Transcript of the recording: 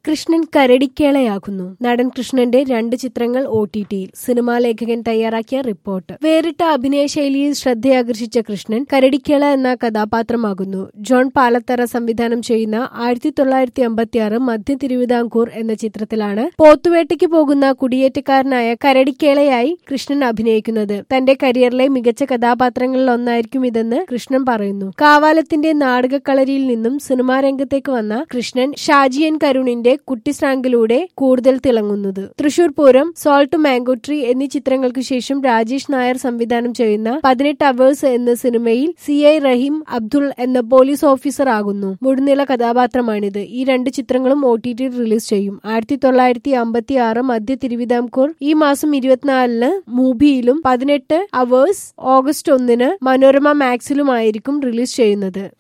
കൃഷ്ണൻ കരടിക്കേളയാകുന്നു നടൻ കൃഷ്ണന്റെ രണ്ട് ചിത്രങ്ങൾ ഒ ടി ടിയിൽ സിനിമാ ലേഖകൻ തയ്യാറാക്കിയ റിപ്പോർട്ട് വേറിട്ട അഭിനയ ശൈലിയിൽ ശ്രദ്ധയാകർഷിച്ച കൃഷ്ണൻ കരടിക്കേള എന്ന കഥാപാത്രമാകുന്നു ജോൺ പാലത്തറ സംവിധാനം ചെയ്യുന്ന ആയിരത്തി തൊള്ളായിരത്തി അമ്പത്തിയാറ് മധ്യ തിരുവിതാംകൂർ എന്ന ചിത്രത്തിലാണ് പോത്തുവേട്ടയ്ക്ക് പോകുന്ന കുടിയേറ്റക്കാരനായ കരടിക്കേളയായി കൃഷ്ണൻ അഭിനയിക്കുന്നത് തന്റെ കരിയറിലെ മികച്ച കഥാപാത്രങ്ങളിൽ ഒന്നായിരിക്കും ഇതെന്ന് കൃഷ്ണൻ പറയുന്നു കാവാലത്തിന്റെ നാടകക്കളരിയിൽ നിന്നും സിനിമാ രംഗത്തേക്ക് വന്ന കൃഷ്ണൻ ഷാജിയൻ കരുണിന്റെ കുട്ടിസ്രാങ്കിലൂടെ കൂടുതൽ തിളങ്ങുന്നത് Thrissur Pooram salt mango tree എന്നീ ചിത്രങ്ങൾക്ക് ശേഷം രാജേഷ് നായർ സംവിധാനം ചെയ്യുന്ന പതിനെട്ട് അവേഴ്സ് എന്ന സിനിമയിൽ സി ഐ റഹീം അബ്ദുൾ എന്ന പോലീസ് ഓഫീസർ ആകുന്നു മുഴുനീള കഥാപാത്രമാണിത് ഈ രണ്ട് ചിത്രങ്ങളും ഒ ടി ടി റിലീസ് ചെയ്യും ആയിരത്തി തൊള്ളായിരത്തി അമ്പത്തി ആറ് മധ്യ തിരുവിതാംകൂർ ഈ മാസം ഇരുപത്തിനാലിന് മൂബിയിലും പതിനെട്ട് അവേഴ്സ് ഓഗസ്റ്റ് ഒന്നിന് മനോരമ മാക്സിലുമായിരിക്കും റിലീസ് ചെയ്യുന്നത്